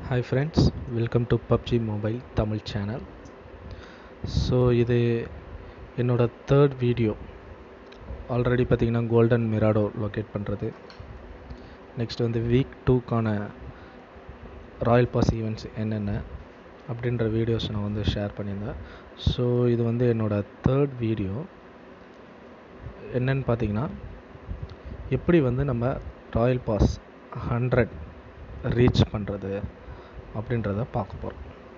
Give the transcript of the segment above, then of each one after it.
hi friends welcome to PUBG mobile Tamil channel so இது என்னோட third video already பார்த்தீங்கன்னா golden Mirado locate பண்ணுறது next வந்து வீக் டூக்கான ராயல் பாஸ் ஈவெண்ட்ஸ் என்னென்ன அப்படின்ற வீடியோஸ் நான் வந்து ஷேர் பண்ணியிருந்தேன் ஸோ இது வந்து என்னோட தேர்ட் வீடியோ என்னன்னு பார்த்தீங்கன்னா எப்படி வந்து நம்ம ராயல் பாஸ் ஹண்ட்ரட் ரீச் பண்ணுறது அப்படின்றத பார்க்க போகிறோம்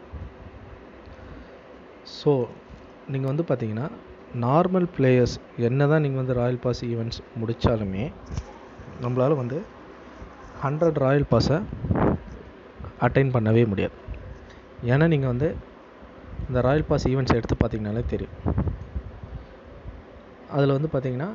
ஸோ நீங்கள் வந்து பார்த்தீங்கன்னா நார்மல் பிளேயர்ஸ் என்ன தான் நீங்கள் வந்து ராயல் பாஸ் ஈவெண்ட்ஸ் முடித்தாலுமே நம்மளால் வந்து ஹண்ட்ரட் ராயல் பாஸை அட்டைன் பண்ணவே முடியாது ஏன்னா நீங்கள் வந்து இந்த ராயல் பாஸ் ஈவெண்ட்ஸ் எடுத்து பார்த்தீங்கனாலே தெரியும் அதில் வந்து பார்த்தீங்கன்னா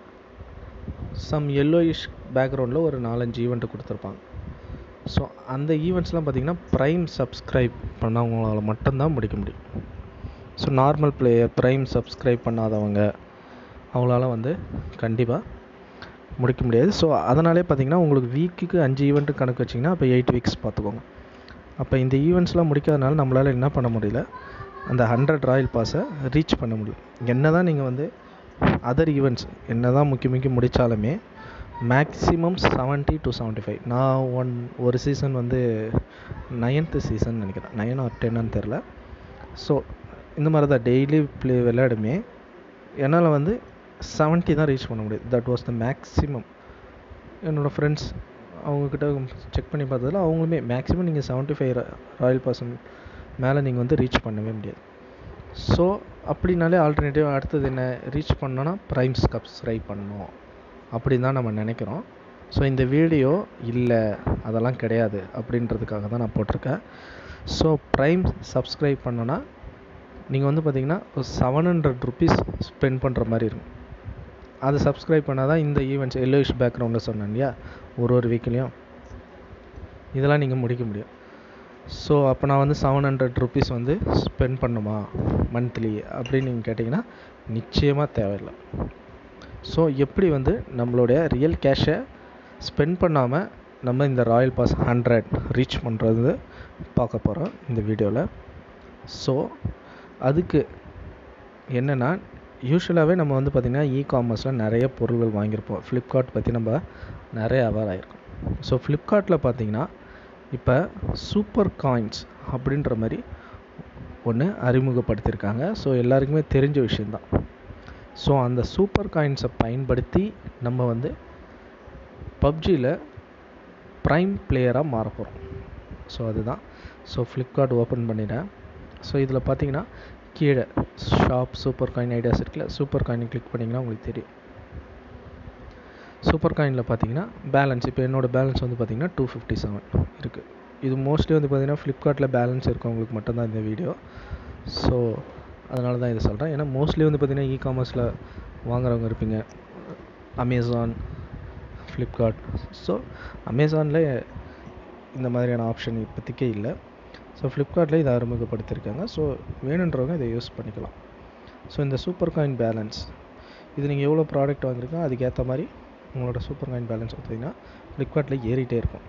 சம் எல்லோயிஷ் பேக்ரவுண்டில் ஒரு நாலஞ்சு ஈவெண்ட்டு கொடுத்துருப்பாங்க ஸோ அந்த ஈவெண்ட்ஸ்லாம் பார்த்தீங்கன்னா ப்ரைம் சப்ஸ்கிரைப் பண்ணவங்களால் மட்டும்தான் முடிக்க முடியும் so normal player prime subscribe பண்ணாதவங்க அவங்களால வந்து கண்டிப்பாக முடிக்க முடியாது ஸோ அதனாலே பார்த்தீங்கன்னா உங்களுக்கு வீக்குக்கு அஞ்சு ஈவெண்ட்டு கணக்கு வச்சிங்கன்னா அப்போ எயிட் வீக்ஸ் பார்த்துக்கோங்க அப்போ இந்த ஈவெண்ட்ஸ்லாம் முடிக்காதனால நம்மளால் என்ன பண்ண முடியல அந்த ஹண்ட்ரட் ராயல் பாஸை ரீச் பண்ண முடியும் என்ன தான் நீங்கள் வந்து அதர் ஈவெண்ட்ஸ் என்ன தான் முக்கிய முக்கிய முடித்தாலுமே maximum seventy two seventy five நான் ஒன் ஒரு சீசன் வந்து நைன்த்து சீசன் நினைக்கிறேன் நைன் ஆர் டென்னு தெரில ஸோ இந்த மாதிரி தான் டெய்லி ப்ளே விளையாடுமே என்னால் வந்து செவன்ட்டி தான் ரீச் பண்ண முடியும் தட் வாஸ் த மேக்ஸிமம் என்னோடய ஃப்ரெண்ட்ஸ் அவங்கக்கிட்ட செக் பண்ணி பார்த்ததில் அவங்களுமே மேக்ஸிமம் நீங்கள் செவன்ட்டி ஃபைவ் ராயல் பர்சன் மேலே நீங்கள் வந்து ரீச் பண்ணவே முடியாது ஸோ அப்படின்னாலே ஆல்டர்னேட்டிவ் அடுத்தது என்ன ரீச் பண்ணோன்னா ப்ரைம் சப்ஸ்கிரைப் பண்ணணும் அப்படின்னு தான் நம்ம நினைக்கிறோம் ஸோ இந்த வீடியோ இல்லை அதெல்லாம் கிடையாது அப்படின்றதுக்காக தான் நான் போட்டிருக்கேன் ஸோ ப்ரைம் சப்ஸ்கிரைப் பண்ணோன்னா நீங்கள் வந்து பார்த்தீங்கன்னா ஒரு செவன் ஹண்ட்ரட் ருபீஸ் ஸ்பெண்ட் பண்ணுற மாதிரி இருக்கும் அதை சப்ஸ்கிரைப் பண்ணால் தான் இந்த ஈவெண்ட்ஸ் எல்லோயிஷ் பேக்ரவுண்டில் சொன்னேன் இல்லையா ஒரு ஒரு வீக்லேயும் இதெல்லாம் நீங்கள் முடிக்க முடியும் ஸோ அப்போ நான் வந்து செவன் ஹண்ட்ரட் ருபீஸ் வந்து ஸ்பெண்ட் பண்ணுமா மந்த்லி அப்படின்னு நீங்கள் கேட்டிங்கன்னா நிச்சயமாக தேவையில்லை ஸோ எப்படி வந்து நம்மளுடைய ரியல் கேஷை ஸ்பெண்ட் பண்ணாமல் நம்ம இந்த ராயல் பாஸ் ஹண்ட்ரட் ரீச் பண்ணுறது பார்க்க போகிறோம் இந்த வீடியோவில் ஸோ அதுக்கு என்னென்னா யூஸ்வலாகவே நம்ம வந்து பார்த்திங்கன்னா இ காமர்ஸில் நிறைய பொருள்கள் வாங்கியிருப்போம் ஃப்ளிப்கார்ட் பற்றி நம்ம நிறைய அவேர் ஆகிருக்கோம் ஸோ ஃப்ளிப்கார்ட்டில் பார்த்திங்கன்னா இப்போ சூப்பர் காயின்ஸ் அப்படின்ற மாதிரி ஒன்று அறிமுகப்படுத்தியிருக்காங்க ஸோ எல்லாருக்குமே தெரிஞ்ச விஷயந்தான் ஸோ அந்த சூப்பர் காயின்ஸை பயன்படுத்தி நம்ம வந்து பப்ஜியில் ப்ரைம் பிளேயராக மாற போகிறோம் ஸோ அதுதான் ஸோ ஃப்ளிப்கார்ட் ஓப்பன் பண்ணிட்டேன் ஸோ இதில் பார்த்தீங்கன்னா கீழே ஷாப் சூப்பர் காயின் ஐடியாஸ் இருக்குல்ல சூப்பர் காயினை கிளிக் பண்ணிங்கன்னா உங்களுக்கு தெரியும் சூப்பர் காயினில் பார்த்தீங்கன்னா பேலன்ஸ் இப்போ என்னோடய பேலன்ஸ் வந்து பார்த்திங்கன்னா டூ ஃபிஃப்டி செவன் இருக்குது இது மோஸ்ட்லி வந்து பார்த்திங்கன்னா ஃப்ளிப்கார்ட்டில் பேலன்ஸ் இருக்கவங்களுக்கு மட்டும்தான் இந்த வீடியோ ஸோ அதனால தான் இதை சொல்கிறேன் ஏன்னா மோஸ்ட்லி வந்து பார்த்திங்கன்னா இ காமர்ஸில் வாங்குறவங்க இருப்பீங்க அமேசான் ஃப்ளிப்கார்ட் ஸோ அமேசானில் இந்த மாதிரியான ஆப்ஷன் இப்போதைக்கே இல்லை ஸோ ஃப்ளிப்கார்ட்டில் இதை அறிமுகப்படுத்தியிருக்காங்க ஸோ வேணுன்றவங்க இதை யூஸ் பண்ணிக்கலாம் ஸோ இந்த சூப்பர் காயின் பேலன்ஸ் இது நீங்கள் எவ்வளோ ப்ராடக்ட் வாங்கியிருக்கோ அதுக்கேற்ற மாதிரி உங்களோட சூப்பர் காயின் பேலன்ஸ் பார்த்தீங்கன்னா ஃப்ளிப்கார்ட்டில் ஏறிட்டே இருக்கும்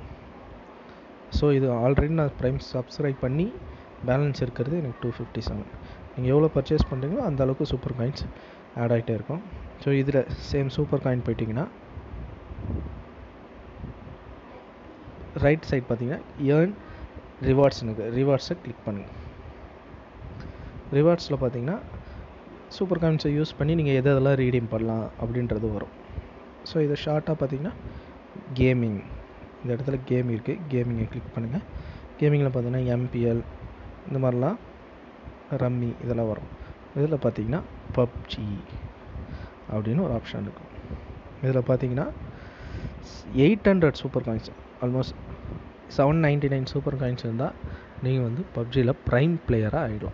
ஸோ இது ஆல்ரெடி நான் ப்ரைம் சப்ஸ்கிரைப் பண்ணி பேலன்ஸ் இருக்கிறது எனக்கு டூ ஃபிஃப்டி செவன் நீங்கள் எவ்வளோ பர்ச்சேஸ் பண்ணுறீங்களோ அந்த அளவுக்கு சூப்பர் காயின்ஸ் ஆட் ஆகிட்டே இருக்கும் ஸோ இதில் சேம் சூப்பர் காயின் போயிட்டிங்கன்னா ரைட் சைட் பார்த்தீங்கன்னா ஏர்ன் ரிவார்ட்ஸ்னுக்கு ரிவார்ட்ஸை கிளிக் பண்ணுங்கள் ரிவார்ட்ஸில் பார்த்தீங்கன்னா சூப்பர் காயின்ஸை யூஸ் பண்ணி நீங்கள் எது எதெல்லாம் ரீடீம் பண்ணலாம் அப்படின்றது வரும் ஸோ இதை ஷார்ட்டாக பார்த்தீங்கன்னா கேமிங் இந்த இடத்துல கேம் இருக்குது கேமிங்கை கிளிக் பண்ணுங்கள் கேமிங்கில் பார்த்தீங்கன்னா எம்பிஎல் இந்த மாதிரிலாம் ரம்மி இதெல்லாம் வரும் இதில் பார்த்தீங்கன்னா பப்ஜி அப்படின்னு ஒரு ஆப்ஷன் இருக்கும் இதில் பார்த்தீங்கன்னா eight hundred super coins almost seven ninety nine super coins இருந்தால் நீங்கள் வந்து பப்ஜியில் ப்ரைம் பிளேயராக ஆகிடும்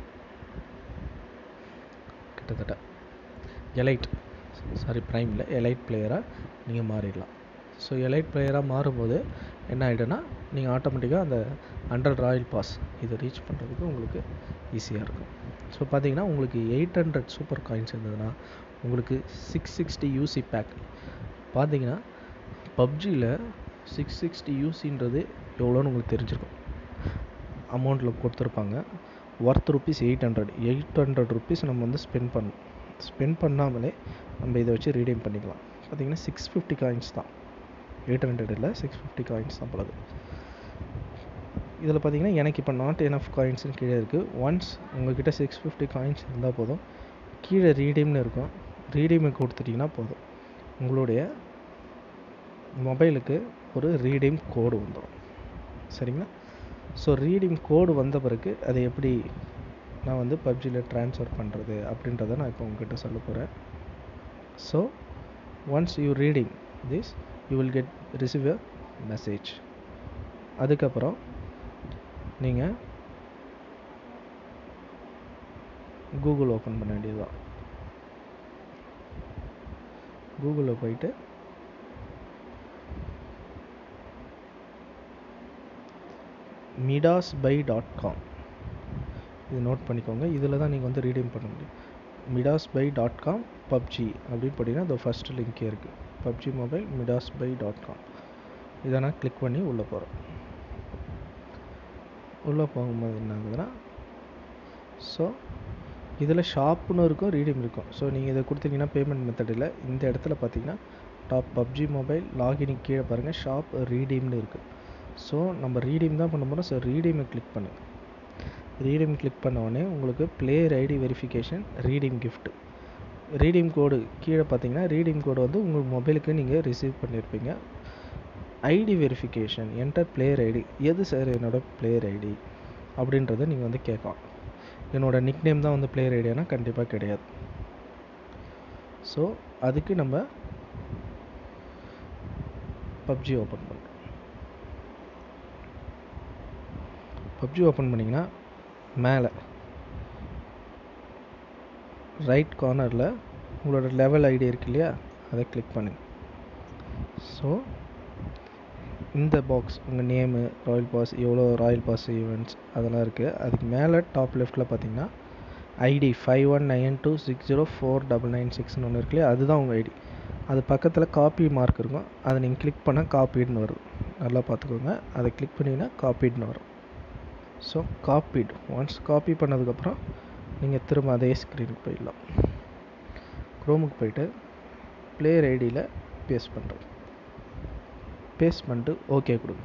கிட்டத்தட்ட எலைட் சாரி ப்ரைமில் எலைட் பிளேயராக நீங்கள் மாறிடலாம் ஸோ எலைட் பிளேயராக மாறும்போது என்ன ஆகிடும்னா நீங்கள் ஆட்டோமேட்டிக்காக அந்த ஹண்ட்ரட் ராயல் பாஸ் இதை ரீச் பண்ணுறதுக்கு உங்களுக்கு ஈஸியாக இருக்கும் ஸோ பார்த்தீங்கன்னா உங்களுக்கு எயிட் ஹண்ட்ரட் சூப்பர் காயின்ஸ் இருந்ததுன்னா உங்களுக்கு சிக்ஸ் சிக்ஸ்டி யூசி பேக் பார்த்தீங்கன்னா பப்ஜியில் சிக்ஸ் சிக்ஸ்டி யூசின்றது எவ்வளோன்னு உங்களுக்கு தெரிஞ்சிருக்கும் அமௌண்ட்டில் கொடுத்துருப்பாங்க worth rupees eight hundred eight hundred rupees நம்ம வந்து ஸ்பெண்ட் பண்ணணும் ஸ்பெண்ட் பண்ணாமலே நம்ம இதை வச்சு ரீடீம் பண்ணிக்கலாம் பார்த்தீங்கன்னா சிக்ஸ் ஃபிஃப்டி காயின்ஸ் தான் எயிட் ஹண்ட்ரட் இல்லை சிக்ஸ் ஃபிஃப்டி காயின்ஸ் தான் பழகு இதில் பார்த்தீங்கன்னா எனக்கு இப்போ நாட் எனஃப் காயின்ஸ்னு கீழே இருக்குது ஒன்ஸ் உங்கள்கிட்ட சிக்ஸ் ஃபிஃப்டி காயின்ஸ் இருந்தால் போதும் கீழே ரீடீம்னு இருக்கும் ரீடீமை கொடுத்துட்டிங்கன்னா போதும் உங்களுடைய மொபைலுக்கு ஒரு ரீடீம் கோடு வந்துடும் சரிங்களா ஸோ ரீடீம் கோடு வந்த பிறகு அதை எப்படி நான் வந்து பப்ஜியில் ட்ரான்ஸ்ஃபர் பண்ணுறது அப்படின்றத நான் இப்போ உங்ககிட்ட சொல்ல போகிறேன் so once you reading this you will get receive a message அதுக்கப்புறம் நீங்கள் கூகுள் ஓப்பன் பண்ண வேண்டியதுதான் கூகுளில் போயிட்டு மிடாஸ் பை டாட் காம் இது நோட் பண்ணிக்கோங்க இதில் தான் நீங்கள் வந்து ரீடீம் பண்ண முடியும் Midasbuy dot com PUBG அப்படின்னு போட்டிங்கன்னா இந்த ஃபஸ்ட் லிங்க்கே இருக்குது PUBG mobile Midasbuy dot com இதை நான் கிளிக் பண்ணி உள்ளே போகிறேன் உள்ளே போகும்போது என்ன ஆகுதுன்னா ஸோ இதில் ஷாப்புன்னு இருக்கும் ரீடீம் இருக்கும் ஸோ நீங்கள் இதை கொடுத்தீங்கன்னா பேமெண்ட் மெத்தடில் இந்த இடத்துல பார்த்தீங்கன்னா டாப் பப்ஜி மொபைல் லாகினுக்கு கீழே பாருங்கள் ஷாப் ரீடீம்னு இருக்குது ஸோ நம்ம ரீடீம் தான் பண்ண போகிறோம் ஸோ ரீடீமை கிளிக் பண்ணுங்கள் ரீடீம் கிளிக் பண்ண உடனே உங்களுக்கு player ID verification redeem gift redeem code கீழே பார்த்தீங்கன்னா ரீடீம் கோடு வந்து உங்கள் மொபைலுக்கு நீங்கள் ரிசீவ் பண்ணியிருப்பீங்க ID verification enter player ID எது சார் என்னோட பிளேயர் ஐடி அப்படின்றத நீங்கள் வந்து கேட்கலாம் என்னோட நிக் நேம் தான் வந்து பிளேயர் ஐடியானா கண்டிப்பாக கிடையாது ஸோ அதுக்கு நம்ம பப்ஜி ஓப்பன் பண்ணுறோம் பப்ஜி ஓப்பன் பண்ணிங்கன்னா மேலே ரைட் கார்னரில் உங்களோட லெவல் ஐடி இருக்கு இல்லையா அதை கிளிக் பண்ணுங்க ஸோ இந்த பாக்ஸ் உங்கள் நேமு ராயல் பாஸ் எவ்வளோ ராயல் பாஸ் ஈவெண்ட்ஸ் அதெல்லாம் இருக்குது அதுக்கு மேலே டாப் லெஃப்ட்டில் பார்த்தீங்கன்னா ID five one nine two six zero four double nine சிக்ஸ்னு ஒன்று இருக்கு இல்லையா அதுதான் உங்கள் ஐடி அது பக்கத்தில் காப்பி மார்க் இருக்கும் அதை நீங்கள் கிளிக் பண்ணால் காப்பீடுன்னு வரும் நல்லா பார்த்துக்கோங்க அதை கிளிக் பண்ணிங்கன்னா காப்பீடுன்னு வரும் ஸோ காப்பீடு ஒன்ஸ் காப்பி பண்ணதுக்கப்புறம் நீங்கள் திரும்ப அதே ஸ்க்ரீனுக்கு போயிடலாம் க்ரோமுக்கு போயிட்டு பிளேயர் ஐடியில் பேஸ்ட் பண்ணுறோம் பேஸ்ட் பண்ணிட்டு ஓகே கொடுங்க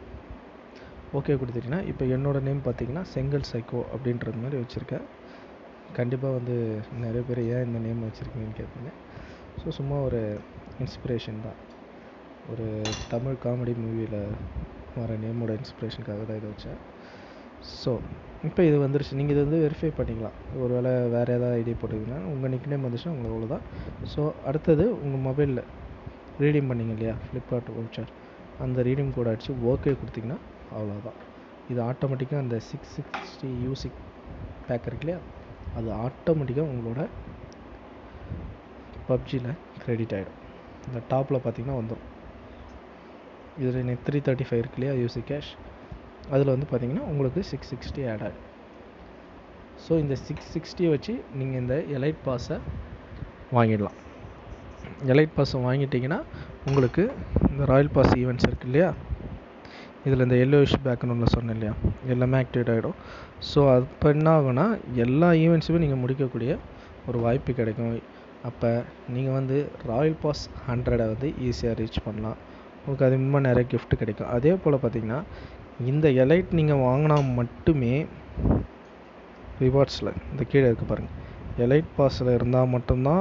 ஓகே கொடுத்துட்டிங்கன்னா இப்போ என்னோடய நேம் பார்த்தீங்கன்னா செங்கல் சைக்கோ அப்படின்றது மாதிரி வச்சுருக்கேன் கண்டிப்பாக வந்து நிறைய பேர் ஏன் இந்த நேம் வச்சுருக்கீங்கன்னு கேட்பீங்க ஸோ சும்மா ஒரு இன்ஸ்பிரேஷன் தான் ஒரு தமிழ் காமெடி மூவியில் வர நேமோட இன்ஸ்பிரேஷனுக்காக தான் இதை வச்சேன் ஸோ இப்போ இது வந்துருச்சு நீங்கள் இது வந்து வெரிஃபை பண்ணிக்கலாம் ஒரு வேளை வேறு ஏதாவது ஐடி போட்டிங்கன்னா உங்கள் நிக் நேம் வந்துச்சுன்னா உங்களுக்கு அவ்வளோதான் ஸோ அடுத்தது உங்கள் மொபைலில் ரீடீம் பண்ணிங்க இல்லையா ஃப்ளிப்கார்ட் வவுச்சர் அந்த ரீடீம் கோட் அடித்து ஓகே கொடுத்தீங்கன்னா அவ்வளோதான் இது ஆட்டோமேட்டிக்காக அந்த சிக்ஸ் சிக்ஸ்டி யூசி பேக் இருக்கு இல்லையா அது ஆட்டோமேட்டிக்காக உங்களோட பப்ஜியில் க்ரெடிட் ஆகிடும் இந்த டாப்பில் பார்த்தீங்கன்னா வந்துடும் இதில் எனக்கு த்ரீ தேர்ட்டி ஃபைவ் இருக்கு இல்லையா யூசி கேஷ் அதில் வந்து பார்த்தீங்கன்னா உங்களுக்கு சிக்ஸ் சிக்ஸ்டி ஆட் ஆகும் ஸோ இந்த சிக்ஸ் சிக்ஸ்டியை வச்சு நீங்கள் இந்த எலைட் பாஸை வாங்கிடலாம் எலைட் பாஸை வாங்கிட்டீங்கன்னா உங்களுக்கு இந்த ராயல் பாஸ் ஈவெண்ட்ஸ் இருக்கு இல்லையா இதில் இந்த எல்லோயிஷ் பேக்ரவுண்டில் சொன்னேன் இல்லையா எல்லாமே ஆக்டிவேட் ஆகிடும் ஸோ அப்போ என்ன ஆகும்னா எல்லா ஈவெண்ட்ஸுமே நீங்கள் முடிக்கக்கூடிய ஒரு வாய்ப்பு கிடைக்கும் அப்போ நீங்கள் வந்து ராயல் பாஸ் ஹண்ட்ரடை வந்து ஈஸியாக ரீச் பண்ணலாம் உங்களுக்கு அது இன்னும் நிறைய கிஃப்ட் கிடைக்கும் அதே போல் பார்த்தீங்கன்னா இந்த எலைட் நீங்கள் வாங்கினா மட்டுமே ரிவார்ட்ஸில் இந்த கீழே இருக்க பாருங்கள் எலைட் பாஸில் இருந்தால் மட்டும்தான்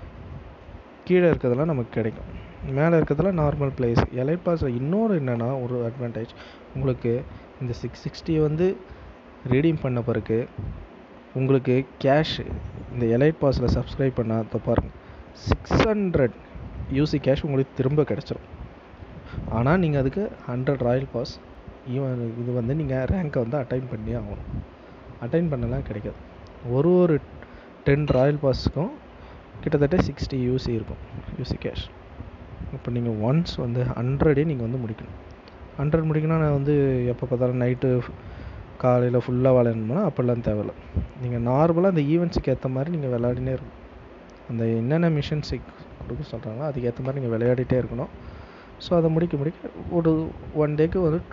கீழே இருக்கிறதெல்லாம் நமக்கு கிடைக்கும் மேலே இருக்கிறதுல நார்மல் பிளேஸ் எலைட் பாஸில் இன்னொரு என்னென்னா ஒரு அட்வான்டேஜ் உங்களுக்கு இந்த சிக்ஸ் சிக்ஸ்டி வந்து ரீடீம் பண்ண பிறகு உங்களுக்கு கேஷ் இந்த எலைட் பாஸில் சப்ஸ்கிரைப் பண்ணால் இப்போ பாருங்கள் சிக்ஸ் ஹண்ட்ரட் யூசி கேஷ் உங்களுக்கு திரும்ப கிடச்சிரும் ஆனால் நீங்கள் அதுக்கு ஹண்ட்ரட் ராயல் பாஸ் ஈவன் இது வந்து நீங்கள் ரேங்க்கை வந்து அட்டைன் பண்ணி ஆகணும் அட்டைன் பண்ணலாம் கிடைக்காது ஒரு ஒரு டென் ராயல் பாஸுக்கும் கிட்டத்தட்ட சிக்ஸ்டி யூசி இருக்கும் யூசி கேஷ் இப்போ நீங்கள் ஒன்ஸ் வந்து ஹண்ட்ரடே நீங்கள் வந்து முடிக்கணும் ஹண்ட்ரட் முடிக்கணும்னா நான் வந்து எப்போ பார்த்தாலும் நைட்டு காலையில் ஃபுல்லாக விளையாடணும்னா அப்படிலாம் தேவையில்ல நீங்கள் நார்மலாக அந்த ஈவெண்ட்ஸுக்கு ஏற்ற மாதிரி நீங்கள் விளையாடினே இருக்கணும் அந்த என்னென்ன மிஷன்ஸ் கொடுக்க சொல்கிறாங்களோ அதுக்கு ஏற்ற மாதிரி நீங்கள் விளையாடிட்டே இருக்கணும் ஸோ அதை முடிக்க முடிக்க ஒரு ஒன் டேக்கு வந்து டூ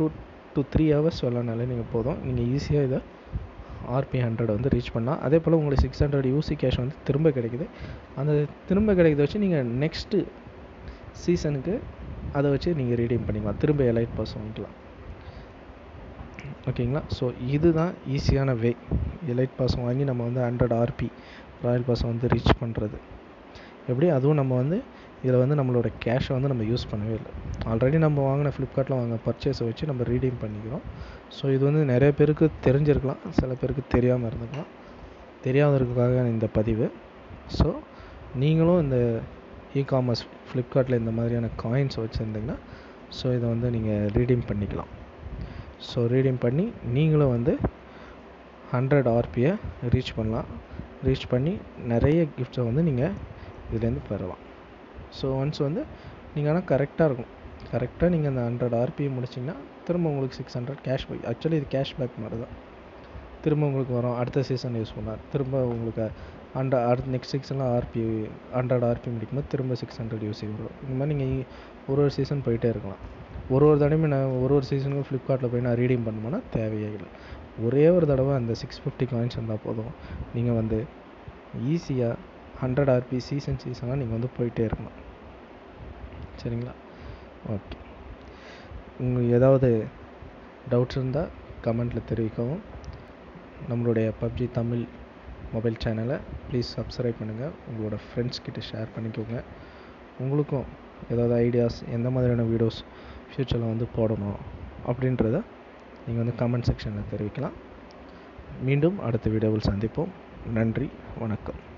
டு த்ரீ ஹவர்ஸ் விளாட்னாலே நீங்கள் போதும் நீங்கள் ஈஸியாக இதை ஆர்பி ஹண்ட்ரட் வந்து ரீச் பண்ணலாம் அதே போல் உங்களுக்கு சிக்ஸ் ஹண்ட்ரட் யூசி கேஷ் வந்து திரும்ப கிடைக்குது அந்த திரும்ப கிடைக்கிறத வச்சு நீங்கள் நெக்ஸ்ட்டு சீசனுக்கு அதை வச்சு நீங்கள் ரீடீம் பண்ணிக்கலாம் திரும்ப எலைட் பாஸ் வாங்கிக்கலாம் ஓகேங்களா ஸோ இதுதான் ஈஸியான வே எலைட் பாஸ் வாங்கி நம்ம வந்து ஹண்ட்ரட் ஆர்பி ராயல் பாஸை வந்து ரீச் பண்ணுறது எப்படி அதுவும் நம்ம வந்து இதில் வந்து நம்மளோட கேஷை வந்து நம்ம யூஸ் பண்ணவே இல்லை ஆல்ரெடி நம்ம வாங்கின ஃப்ளிப்கார்ட்டில் வாங்கின பர்ச்சேஸை வச்சு நம்ம ரீடீம் பண்ணிக்கிறோம் ஸோ இது வந்து நிறைய பேருக்கு தெரிஞ்சிருக்கலாம் சில பேருக்கு தெரியாமல் இருந்திருக்கலாம் தெரியாத இருக்கிறதுக்காக இந்த பதிவு ஸோ நீங்களும் இந்த இ காமர்ஸ் ஃப்ளிப்கார்ட்டில் இந்த மாதிரியான காயின்ஸ் வச்சுருந்தீங்கன்னா ஸோ இதை வந்து நீங்கள் ரீடீம் பண்ணிக்கலாம் ஸோ ரீடீம் பண்ணி நீங்களும் வந்து ஹண்ட்ரட் ஆர்பியை ரீச் பண்ணலாம் ரீச் பண்ணி நிறைய கிஃப்ட்ஸை வந்து நீங்கள் இதுலேருந்து பெறலாம் ஸோ ஒன்ஸ் வந்து நீங்கள் ஆனால் கரெக்டாக இருக்கும் கரெக்டாக நீங்கள் அந்த ஹண்ட்ரட் ஆர்பியை முடிச்சிங்கன்னா திரும்ப உங்களுக்கு six hundred cash back actually இது கேஷ் பேக் மாதிரி தான் திரும்ப உங்களுக்கு வரும் அடுத்த சீசன் யூஸ் பண்ணால் திரும்ப உங்களுக்கு அண்ட் அடுத்த நெக்ஸ்ட் சீசனில் ஆர்பி ஹண்ட்ரட் ஆர்பி முடிக்கும்போது திரும்ப சிக்ஸ் ஹண்ட்ரட் யூசி வரும் இந்த மாதிரி நீங்கள் ஒரு ஒரு சீசன் போயிட்டே இருக்கலாம் ஒரு ஒரு தடவையும் நான் ஒரு ஒரு சீசனுக்கும் ஃப்ளிப்கார்ட்டில் போய் நான் ரீடீம் பண்ணுவேன்னா தேவையே இல்லை ஒரே ஒரு தடவை அந்த சிக்ஸ் ஃபிஃப்டி காயின்ஸ் இருந்தால் போதும் நீங்கள் வந்து ஈஸியாக ஹண்ட்ரட் ஆர்பி சீசன் சீசனாக நீங்கள் வந்து போயிட்டே இருக்கலாம் சரிங்களா ஓகே உங்களுக்கு ஏதாவது டவுட்ஸ் இருந்தால் கமெண்ட்டில் தெரிவிக்கவும் நம்மளுடைய பப்ஜி தமிழ் மொபைல் சேனலை ப்ளீஸ் சப்ஸ்கிரைப் பண்ணுங்கள் உங்களோட ஃப்ரெண்ட்ஸ் கிட்ட ஷேர் பண்ணிக்கோங்க உங்களுக்கும் ஏதாவது ஐடியாஸ் எந்த மாதிரியான வீடியோஸ் ஃப்யூச்சரில் வந்து போடணும் அப்படின்றத நீங்கள் வந்து கமெண்ட் செக்ஷனில் தெரிவிக்கலாம் மீண்டும் அடுத்த வீடியோவில் சந்திப்போம் நன்றி வணக்கம்